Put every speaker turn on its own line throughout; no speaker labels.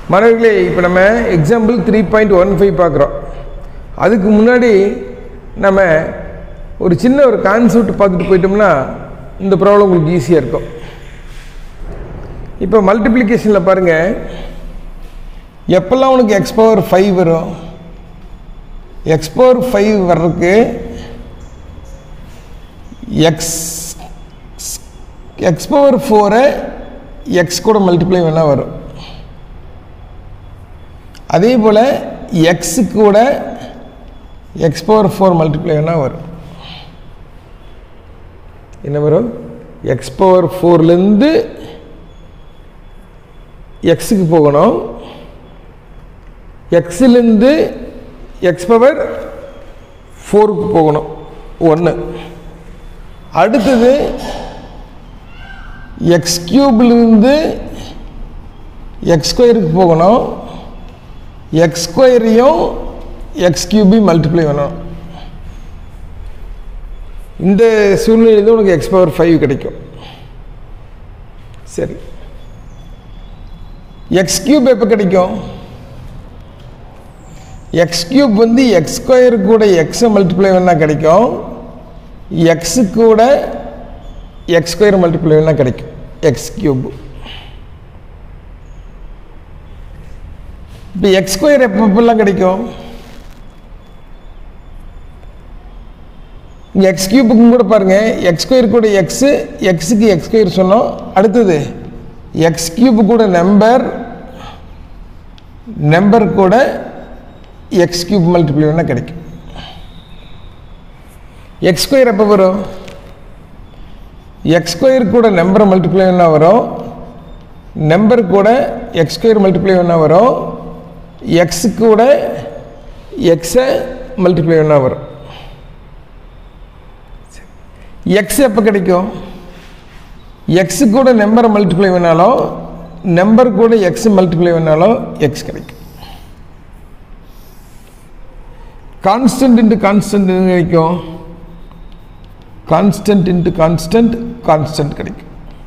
மாணவர்களே இப்போ நம்ம example three point one five பார்க்குறோம் அதுக்கு முன்னாடி நம்ம ஒரு சின்ன ஒரு கான்செப்ட் பார்த்துட்டு போயிட்டோம்னா இந்த ப்ராப்ளம் உங்களுக்கு ஈஸியாக இருக்கும் இப்போ மல்டிப்ளிகேஷனில் பாருங்கள் எப்போல்லாம் உனக்கு எக்ஸ் பவர் ஃபைவ் வரும் எக்ஸ் பவர் ஃபைவ் வர்றதுக்கு எக்ஸ் எக்ஸ் பவர் ஃபோரை எக்ஸ் கூட மல்டிப்ளை வேணால் வரும் அதே போல் எக்ஸு கூட எக்ஸ் பவர் ஃபோர் மல்டிப்ளை வேணால் வரும் என்ன வரும் எக்ஸ் பவர் ஃபோர்லேருந்து எக்ஸுக்கு போகணும் எக்ஸிலேருந்து எக்ஸ் பவர் ஃபோருக்கு போகணும் ஒன்று அடுத்தது எக்ஸ் கியூப்லேருந்து எக்ஸ் ஸ்கொயருக்கு போகணும் எக்ஸ் ஸ்கொயரையும் எக்ஸ் கியூபையும் மல்டிப்ளை பண்ணணும் இந்த சூழ்நிலையில் உனக்கு எக்ஸ் பவர் ஃபைவ் கிடைக்கும் சரி எக்ஸ் கியூப் எப்போ கிடைக்கும் எக்ஸ் கியூப் வந்து எக்ஸ் ஸ்கொயர் கூட எக்ஸை மல்டிப்ளை பண்ணால் கிடைக்கும் எக்ஸு கூட எக்ஸ் ஸ்கொயர் மல்டிப்ளை பண்ணால் கிடைக்கும் எக்ஸ் கியூப் இப்போ எக்ஸ் ஸ்கொயர் எப்பப்பெல்லாம் கிடைக்கும் இங்கே எக்ஸ் கியூபுக்கும் கூட பாருங்கள் எக்ஸ் ஸ்கொயர் கூட எக்ஸு எக்ஸுக்கு எக்ஸ் ஸ்கொயர் சொன்னோம் அடுத்தது எக்ஸ் கியூபு கூட நம்பர் நம்பர் கூட எக்ஸ் கியூப் மல்டிப்ளை பண்ணால் கிடைக்கும் எக்ஸ் ஸ்கொயர் எப்போ வரும் எக்ஸ் ஸ்கொயர் கூட நம்பரை மல்டிப்ளை பண்ணால் வரும் நம்பர் கூட எக்ஸ் ஸ்கொயர் மல்டிப்ளை பண்ணால் வரும் எக்ஸு கூட எக்ஸை மல்டிப்ளை பண்ணால் வரும் எக்ஸ் எப்போ கிடைக்கும் எக்ஸு கூட நம்பரை மல்டிப்ளை பண்ணாலும் நம்பர் கூட எக்ஸ் மல்டிப்ளை பண்ணாலும் எக்ஸ் கிடைக்கும் கான்ஸ்டன்ட் இன்ட்டு கான்ஸ்டன்ட் கிடைக்கும் கான்ஸ்டன்ட் இன்ட்டு கான்ஸ்டன்ட் கான்ஸ்டன்ட் கிடைக்கும்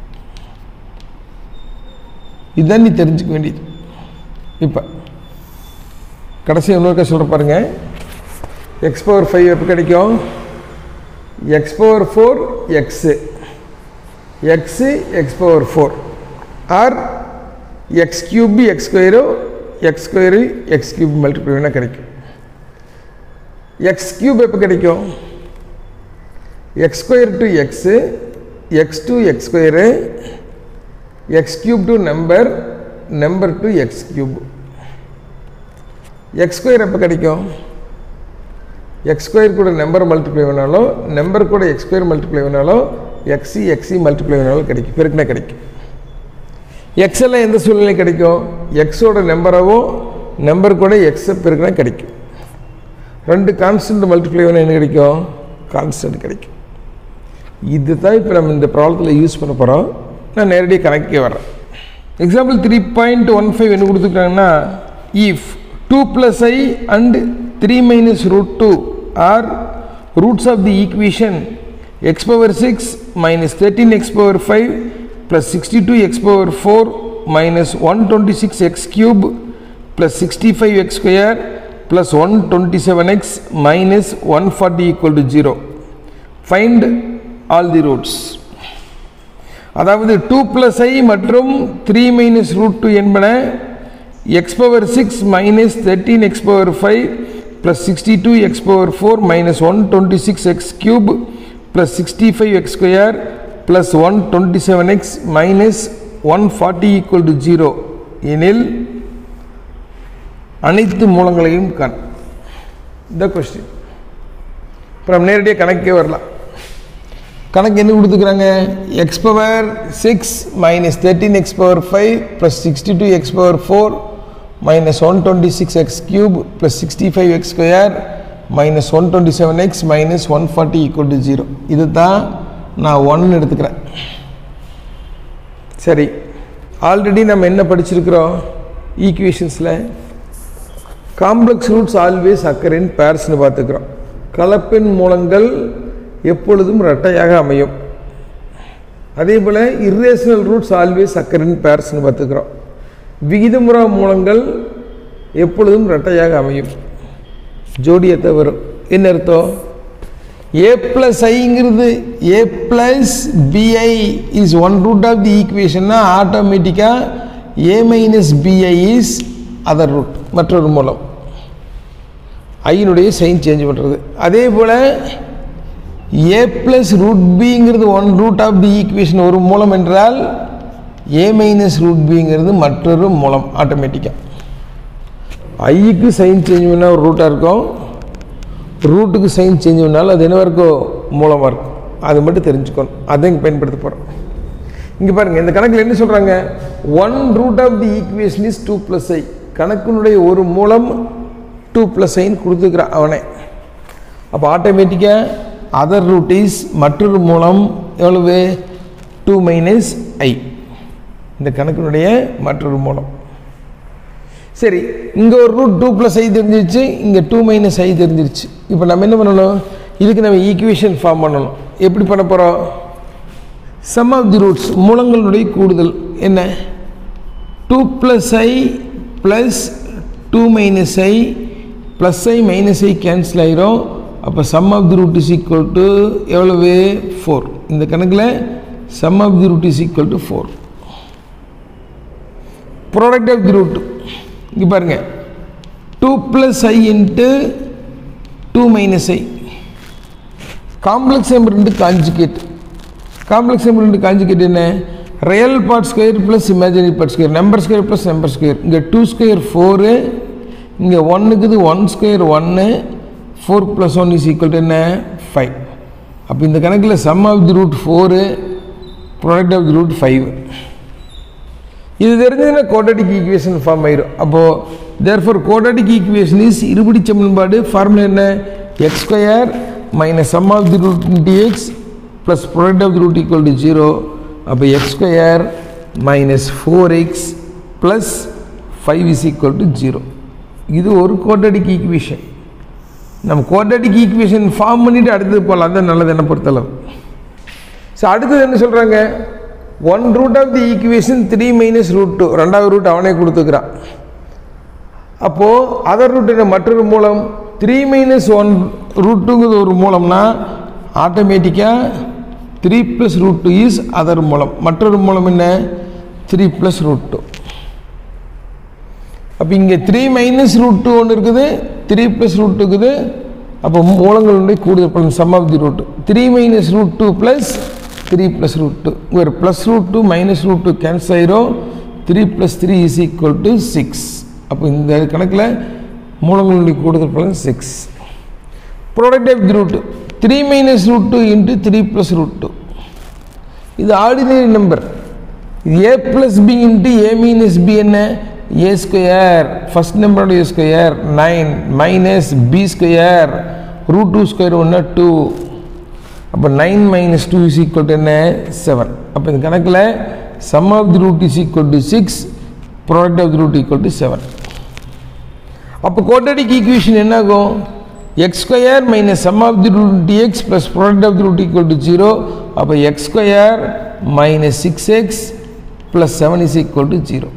இதுதான் நீ தெரிஞ்சுக்க வேண்டியது இப்போ கடைசி இன்னொருக்கா சொல்கிற பாருங்க எக்ஸ் பவர் ஃபைவ் எப்போ கிடைக்கும் x power four x x x power four or x cube x ஸ்கொயரோ x square x cube multiply வேணால் கிடைக்கும் எக்ஸ் கியூப் எப்போ கிடைக்கும் x square to x x to x square x cube to number number to x cube x square எப்போ கிடைக்கும் x square கூட number multiply பண்ணாலும் number கூட எக்ஸ் ஸ்கொயர் மல்டிப்ளை பண்ணாலும் எக்ஸி எக்ஸி மல்டிப்ளை பண்ணாலும் கிடைக்கும் பெருக்கினா கிடைக்கும் எக்ஸ் எல்லாம் எந்த சூழ்நிலை கிடைக்கும் எக்ஸோட நம்பராகவும் நம்பர் கூட எக்ஸை பெருக்கினா கிடைக்கும் ரெண்டு கான்ஸ்டன்ட் மல்டிப்ளை பண்ணால் என்ன கிடைக்கும் கான்ஸ்டன்ட் கிடைக்கும் இது தான் இப்போ நம்ம இந்த ப்ராப்ளத்தில் யூஸ் பண்ண போகிறோம் நான் நேரடியாக கணக்கே வரேன் example three point one five என்ன கொடுத்துருக்காங்கன்னா if two plus i and three minus root two are roots of the equation x power six minus thirteen x power five plus sixty two x power four minus one twenty six x cube plus sixty five x square plus one twenty seven x minus one forty equal to zero find all the roots அதாவது two plus i மற்றும் three minus root two என்பன x power six minus thirteen x power five plus sixty two x power four minus one twenty six x cube plus sixty five x square plus one twenty seven x minus one forty equal to zero எனில் அனைத்து மூலங்களையும் கண் இந்த question இப்போ நம்ம நேரடியாக கணக்கே வரலாம் கணக்கு என்ன கொடுத்துக்கிறாங்க x power six minus thirteen x power five plus sixty two x power four minus one twenty six x cube plus sixty five x square minus one twenty seven x minus one forty equal to zero இது தான் நான் ஒன்னு எடுத்துக்கிறேன் சரி already நம்ம என்ன படிச்சிருக்கிறோம் ஈக்குவேஷன்ஸில் காம்ப்ளெக்ஸ் ரூட்ஸ் ஆல்வேஸ் அக்கரின் பேர்ஸ்னு பார்த்துக்கிறோம் கலப்பெண் மூலங்கள் எப்பொழுதும் இரட்டையாக அமையும் அதே போல் இர்ரேஷனல் ரூட்ஸ் ஆல்வேஸ் அக்கரின் பேர்ஸ்னு பார்த்துக்கிறோம் விகிதமுறா மூலங்கள் எப்பொழுதும் இரட்டையாக அமையும் ஜோடியத்தை வரும் என்ன அர்த்தம் ஏ பிளஸ் ஐங்கிறது a plus b i is one root of the ஈக்குவேஷன்னா ஆட்டோமேட்டிக்காக a minus b i is other root மற்றொரு மூலம் ஐயினுடைய சைன் சேஞ்ச் பண்ணுறது அதே போல் ஏ ப்ளஸ் ரூட் பிங்கிறது one root of the equation ஒரு மூலம் என்றால் ஏ மைனஸ் ரூட் பிங்கிறது மற்றொரு மூலம் ஆட்டோமேட்டிக்காக ஐக்கு சைன் சேஞ்ச் பண்ணால் ஒரு ரூட்டாக இருக்கும் ரூட்டுக்கு சைன் சேஞ்ச் பண்ணாலும் அது என்னவா இருக்கோ மூலமாக இருக்கும் அது மட்டும் தெரிஞ்சுக்கணும் அதை இங்கே பயன்படுத்த போகிறோம் இங்கே பாருங்கள் இந்த கணக்கில் என்ன சொல்கிறாங்க one root of the equation is two plus i கணக்கினுடைய ஒரு மூலம் டூ ப்ளஸ் ஐன்னு கொடுத்துக்கிறான் அவனே அப்போ ஆட்டோமேட்டிக்காக அதர் ரூட் இஸ் மற்றொரு மூலம் எவ்வளவு டூ மைனஸ் ஐ இந்த கணக்கினுடைய மற்றொரு மூலம் சரி இங்கே ஒரு ரூட் டூ ப்ளஸ் ஐ தெரிஞ்சிருச்சு இங்கே டூ மைனஸ் ஐ தெரிஞ்சிருச்சு இப்போ நம்ம என்ன பண்ணணும் இதுக்கு நம்ம ஈக்குவேஷன் ஃபார்ம் பண்ணணும் எப்படி பண்ண போகிறோம் சம் ஆஃப் தி ரூட்ஸ் மூலங்களுடைய கூடுதல் என்ன two plus i plus two minus i plus i minus i cancel ஆயிரும் அப்போ sum of the root is equal to எவ்வளவு ஃபோர் இந்த கணக்கில் sum of the root is equal to four product of the root இங்கே பாருங்கள் two plus i into two minus i complex number into conjugate complex number into conjugate என்ன real part square plus imaginary part square number square plus number square இங்கே two square four இங்கே ஒன்றுக்குது one square ஒன்று four plus one is equal to என்ன five அப்போ இந்த கணக்கில் sum of the root four product of the root five இது தெரிஞ்சதுன்னா கோட்டடிக் ஈக்குவேஷன் ஃபார்ம் ஆயிரும் அப்போது therefore quadratic equation is இருபடி சமன்பாடு ஃபார்முலா என்ன x square minus sum of the root into x plus product of the root equal to zero அப்போ x square minus four x plus five is equal to zero இது ஒரு கோட்டடிக் equation நம்ம கோட்டடிக் equation form பண்ணிவிட்டு அடுத்தது போகலாம் அதுதான் நல்லது என்ன பொறுத்தளவு ஸோ அடுத்தது என்ன சொல்கிறாங்க one root of the equation three minus root two ரெண்டாவது ரூட் அவனே கொடுத்துக்கிறான் அப்போது அதர் ரூட்டின மற்றொரு மூலம் த்ரீ மைனஸ் ஒன் ரூட் டூங்கிறது ஒரு மூலம்னா ஆட்டோமேட்டிக்காக three plus root two is other மூலம் மற்றொரு மூலம் என்ன த்ரீ ப்ளஸ் ரூட் டூ அப்போ இங்கே த்ரீ மைனஸ் ரூட் டூ ஒன்று இருக்குது த்ரீ ப்ளஸ் ரூட் டூ இருக்குது அப்போ மூலங்களுடைய கூடுதல் பலன் sum of the root three minus root two plus three plus root two ஒரு plus root two minus root two cancel ஆயிரும் three plus three is equal to six அப்போ இந்த கணக்கில் மூலங்களுடைய கூடுதல் பலன் six product of the root three minus root two into three plus root two இது ordinary number இது a plus b into a minus b என்ன ஏ ஸ்கொயர் ஃபஸ்ட் நம்பரோட ஏ square nine minus b square root two square ஒன்று two அப்போ nine minus two is equal to என்ன seven அப்போ இந்த கணக்கில் sum of the root is equal to six product of the root equal to seven அப்போ quadratic equation என்ன ஆகும் x square minus sum of the root d x plus product of the root equal to zero அப்போ x square minus six x plus seven is equal to zero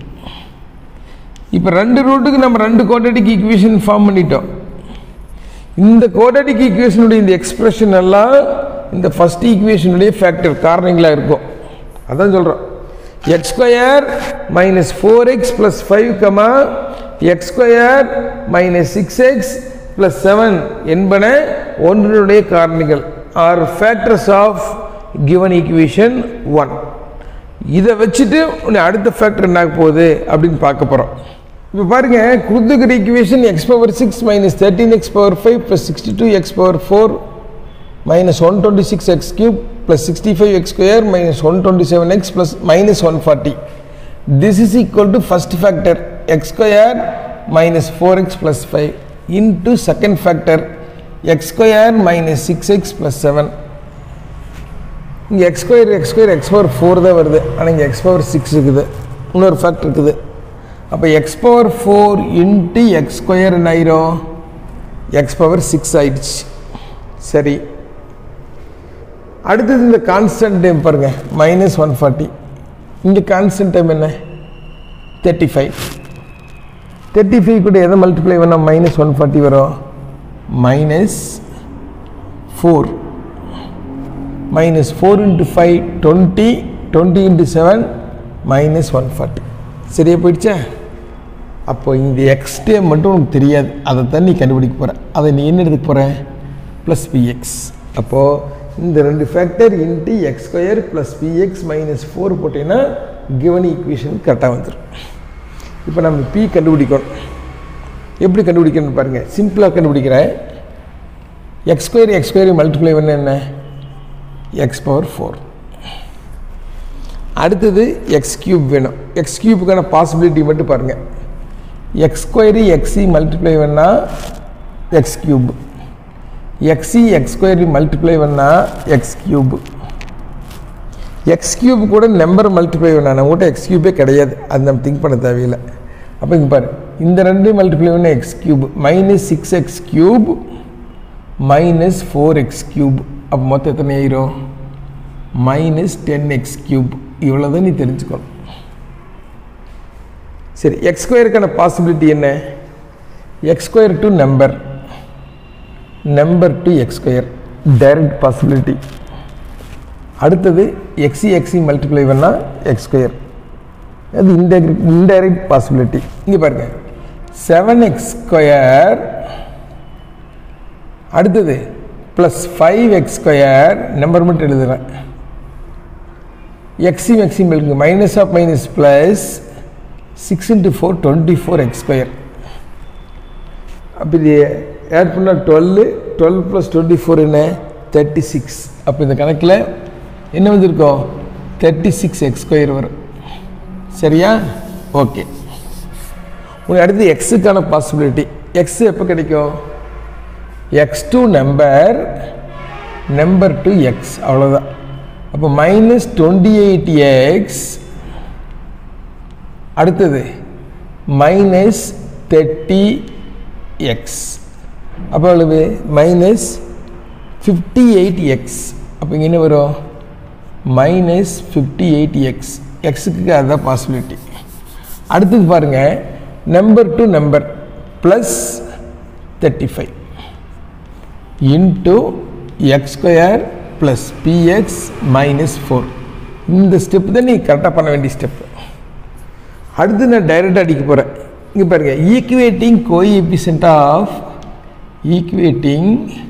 இப்போ ரெண்டு ரூட்டுக்கு நம்ம ரெண்டு கோட்டடிக் equation form பண்ணிட்டோம் இந்த கோட்டடிக் ஈக்குவேஷனுடைய இந்த எக்ஸ்பிரஷன் எல்லாம் இந்த ஃபஸ்ட் ஈக்குவேஷனுடைய ஃபேக்டர் காரணங்களாக இருக்கும் அதான் சொல்கிறோம் x square minus four x plus five comma x square minus six x plus seven என்பன ஒன்றினுடைய காரணிகள் are factors of given equation one இதை வச்சுட்டு உன்னை அடுத்த ஃபேக்டர் என்ன ஆக போகுது அப்படின்னு பார்க்க போகிறோம் இப்போ பாருங்க கொடுத்துக்கிற equation x power six minus thirteen x power five plus sixty two x power four minus one twenty six x cube plus sixty five x square minus one twenty seven x plus minus one forty this is equal to first factor x square minus four x plus five into second factor x square minus six x plus seven இங்கே x square x square x power four தான் வருது ஆனால் இங்கே X power six இருக்குது இன்னொரு factor இருக்குது அப்போ x power four into x square என்ன ஆயிரும் எக்ஸ் பவர் சிக்ஸ் ஆயிடுச்சு சரி அடுத்தது இந்த கான்ஸ்டன்ட் டைம் பாருங்கள் மைனஸ் ஒன் ஃபார்ட்டி இங்கே கான்ஸ்டன்ட் டைம் என்ன தேர்ட்டி ஃபைவ் தேர்ட்டி ஃபைவ் கூட எதை மல்டிப்ளை பண்ணால் மைனஸ் ஒன் ஃபார்ட்டி வரும் minus four minus four into five twenty twenty into seven minus one forty சரியா போயிடுச்சா அப்போ இந்த எக்ஸ் டே மட்டும் உனக்கு தெரியாது அதை தான் நீ கண்டுபிடிக்க போகிற அதை நீ என்ன எடுத்துக்க போகிற ப்ளஸ் பிஎக்ஸ் அப்போது இந்த ரெண்டு factor into x square plus b x minus four போட்டீங்கன்னா கிவன் ஈக்குவேஷன் கரெக்டாக வந்துடும் இப்போ நம்ம பி கண்டுபிடிக்கணும் எப்படி கண்டுபிடிக்கணும்னு பாருங்கள் சிம்பிளாக கண்டுபிடிக்கிறேன் x square x square multiply பண்ண என்ன எக்ஸ் பவர் ஃபோர் அடுத்தது எக்ஸ் கியூப் வேணும் எக்ஸ் கியூப்புக்கான பாசிபிலிட்டி மட்டும் பாருங்கள் எக்ஸ் ஸ்கொயரு எக்ஸி மல்டிப்ளை பண்ணால் எக்ஸ் கியூப் எக்ஸி எக்ஸ் ஸ்கொயர் மல்டிப்ளை பண்ணால் எக்ஸ் கியூப் எக்ஸ் கியூப் கூட நம்பர் மல்டிப்ளை பண்ணா நம்மகிட்ட எக்ஸ் கியூபே கிடையாது அது நம்ம திங்க் பண்ண தேவையில்லை அப்போ இங்கே பாரு இந்த ரெண்டு மல்டிப்ளை பண்ண x cube minus six x cube minus four x cube அப்போ மொத்தம் எத்தனை ஆயிரும் மைனஸ் டென் எக்ஸ் கியூப் இவ்வளோ தான் நீ தெரிஞ்சுக்கணும் சரி எக்ஸ் ஸ்கொயருக்கான பாசிபிலிட்டி என்ன x square to number number to x square direct possibility அடுத்தது எக்ஸி எக்ஸி மல்டிப்ளை பண்ணால் எக்ஸ் ஸ்கொயர் அது இன்டைரக்ட் இன்டைரக்ட் பாசிபிலிட்டி இங்கே பாருங்க செவன் எக்ஸ் ஸ்கொயர் அடுத்தது plus five x square number மட்டும் எழுதுகிறேன் எக்ஸி மேக்ஸிம் இருக்கு minus of minus plus six into four twenty four x square அப்போ இது ஆட் பண்ணால் twelve twelve plus twenty four என்ன தேர்ட்டி சிக்ஸ் அப்போ இந்த கணக்கில் என்ன வந்திருக்கோம் தேர்ட்டி சிக்ஸ் எக்ஸ் ஸ்கொயர் வரும் சரியா ஓகே உனக்கு அடுத்து எக்ஸுக்கான பாசிபிலிட்டி எக்ஸ் எப்போ கிடைக்கும் x to number number to x அவ்வளோதான் அப்போ மைனஸ் டுவெண்ட்டி எயிட் எக்ஸ் அடுத்தது மைனஸ் தேர்ட்டி எக்ஸ் அப்போ எவ்வளவு மைனஸ் ஃபிஃப்டி எயிட் எக்ஸ் அப்போ இங்கே என்ன வரும் மைனஸ் ஃபிஃப்டி எயிட் எக்ஸ் எக்ஸுக்கு அதுதான் பாசிபிலிட்டி அடுத்தது பாருங்கள் number to number plus thirty five into x square plus b x minus four இந்த ஸ்டெப் தான் நீ கரெக்டாக பண்ண வேண்டிய ஸ்டெப் அடுத்து நான் டைரெக்டாக அடிக்க போகிறேன் இங்கே பாருங்கள் equating coefficient of equating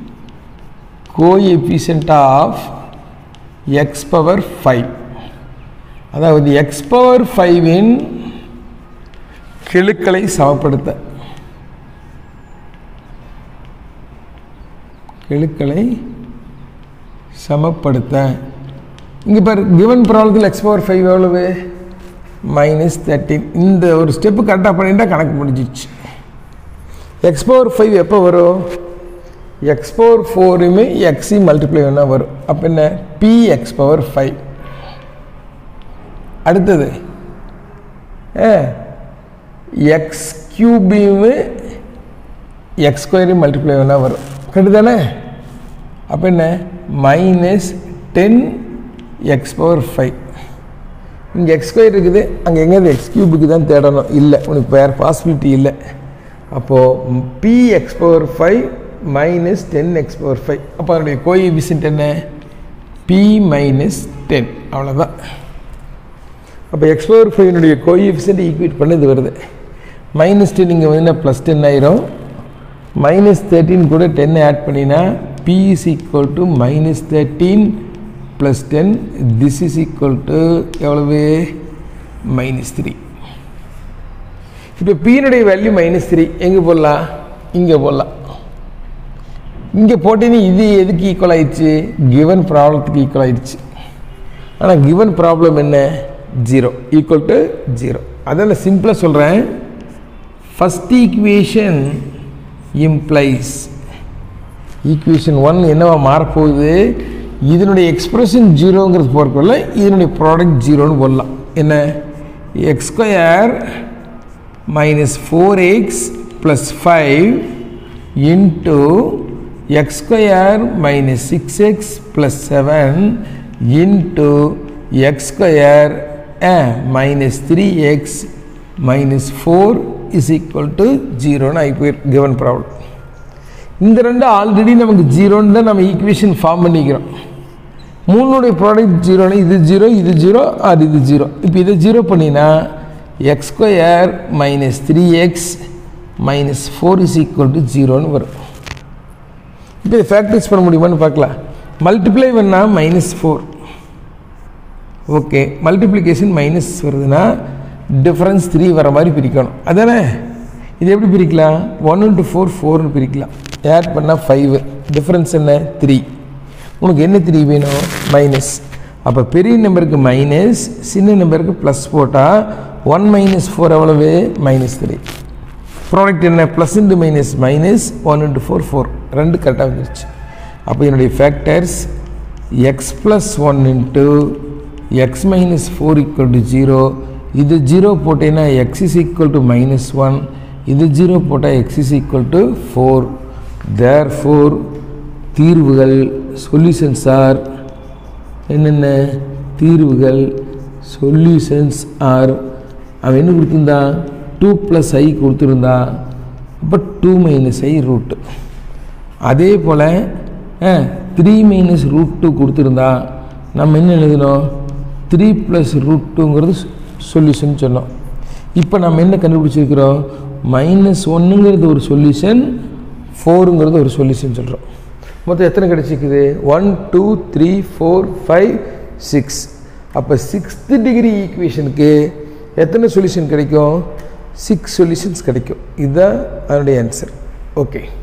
coefficient of x power five அதாவது எக்ஸ் பவர் ஃபைவின் கெழுக்களை சமப்படுத்த கெழுக்களை சமப்படுத்த இங்கே பாரு கிவன் ப்ராப்ளத்தில் எக்ஸ் பவர் ஃபைவ் எவ்வளவு மைனஸ் தேர்ட்டின் இந்த ஒரு ஸ்டெப்பு கரெக்டாக பண்ணிட்டா கணக்கு முடிஞ்சிச்சு எக்ஸ் பவர் ஃபைவ் எப்போ வரும் எக்ஸ் பவர் ஃபோருமே எக்ஸி மல்டிப்ளை வேணால் வரும் அப்போ என்ன பி எக்ஸ் பவர் ஃபைவ் அடுத்தது எக்ஸ் கியூபியுமே எக்ஸ் ஸ்கொயரையும் மல்டிப்ளை வேணால் வரும் கரெக்டு தானே அப்போ என்ன minus ten x power five இங்கே எக்ஸ் ஸ்கொயர் இருக்குது அங்கே எங்கேயாவது எக்ஸ் கியூபுக்கு தான் தேடணும் இல்லை உனக்கு வேறு பாசிபிலிட்டி இல்லை அப்போது b x power five minus ten x power five அப்போ அதனுடைய கோஎபிசன்ட் என்ன பி மைனஸ் டென் அவ்வளோதான் அப்போ எக்ஸ் பவர் ஃபைவனுடைய கோஎபிசன்ட் ஈக்குவேட் பண்ணது வருது மைனஸ் டென் இங்கே வந்து ப்ளஸ் டென் ஆயிரும் மைனஸ் தேர்ட்டின் கூட டென் ஆட் பண்ணினா b is equal to minus thirteen plus ten this is equal to எவ்வளவு மைனஸ் த்ரீ இப்போ பியினுடைய வேல்யூ மைனஸ் த்ரீ எங்கே போடலாம் இங்கே போடலாம் இங்கே போட்டீங்கன்னா இது எதுக்கு ஈக்குவல் ஆயிடுச்சு கிவன் ப்ராப்ளத்துக்கு ஈக்குவல் ஆயிடுச்சு ஆனால் கிவன் ப்ராப்ளம் என்ன ஜீரோ ஈக்குவல் டு ஜீரோ அதான் சிம்பிளாக சொல்கிறேன் first equation implies equation one என்னவா மாறப்போகுது இதனுடைய எக்ஸ்பிரஷன் ஜீரோங்கிறது போகிறக்குள்ள இதனுடைய ப்ராடக்ட் ஜீரோன்னு போடலாம் என்ன x square minus four x plus five into x square minus six x plus seven into x square minus three x minus four is equal to ஜீரோன்னு ஆகி போயிரு கிவன் ப்ராப்ளம் இந்த ரெண்டு ஆல்ரெடி நமக்கு ஜீரோன்னு தான் நம்ம ஈக்குவேஷன் ஃபார்ம் பண்ணிக்கிறோம் மூணுடைய ப்ராடக்ட் ஜீரோனா இது ஜீரோ இது ஜீரோ அது இது ஜீரோ இப்போ இதை ஜீரோ பண்ணினா x square minus three x minus four is equal to ஜீரோன்னு வரும் இப்போ இதை ஃபேக்டரைஸ் பண்ண முடியுமான்னு பார்க்கலாம் மல்டிப்ளை பண்ணால் minus four okay multiplication minus வருதுன்னா டிஃப்ரென்ஸ் த்ரீ வர மாதிரி பிரிக்கணும் அதானே இது எப்படி பிரிக்கலாம் ஒன் இன்ட்டு ஃபோர் ஃபோர்னு பிரிக்கலாம் ஆட் பண்ணால் ஃபைவ் டிஃப்ரென்ஸ் என்ன த்ரீ உனக்கு என்ன த்ரீ வேணும் மைனஸ் அப்போ பெரிய நம்பருக்கு மைனஸ் சின்ன நம்பருக்கு ப்ளஸ் போட்டால் ஒன் மைனஸ் ஃபோர் எவ்வளவு மைனஸ் த்ரீ ப்ராடக்ட் என்ன plus into minus minus one into four four ரெண்டு கரெக்டாக வந்துருச்சு அப்போ என்னுடைய factors x plus one into x minus four equal to zero இது ஜீரோ போட்டேன்னா x is equal to minus one இது ஜீரோ போட்டால் x is equal to four therefore தீர்வுகள் சொல்யூஷன்ஸ் ஆர் என்னென்ன தீர்வுகள் சொல்யூஷன்ஸ் ஆர் அவன் என்ன கொடுத்துருந்தா டூ ப்ளஸ் ஐ கொடுத்துருந்தா அப்போ டூ மைனஸ் ஐ ரூட்டு அதே போல் த்ரீ மைனஸ் ரூட் டூ கொடுத்துருந்தா நம்ம என்ன எழுதணும் த்ரீ ப்ளஸ் ரூட் டூங்கிறது சொல்யூஷன் சொன்னோம் இப்போ நம்ம என்ன கண்டுபிடிச்சிருக்கிறோம் மைனஸ் ஒன்றுங்கிறது ஒரு சொல்யூஷன் ஃபோருங்கிறது ஒரு சொல்யூஷன் சொல்கிறோம் மொத்தம் எத்தனை கிடச்சிக்குது one two three four five six அப்போ சிக்ஸ்த்து டிகிரி ஈக்குவேஷனுக்கு எத்தனை சொல்யூஷன் கிடைக்கும் சிக்ஸ் சொல்யூஷன்ஸ் கிடைக்கும் இதுதான் அதனுடைய ஆன்சர் ஓகே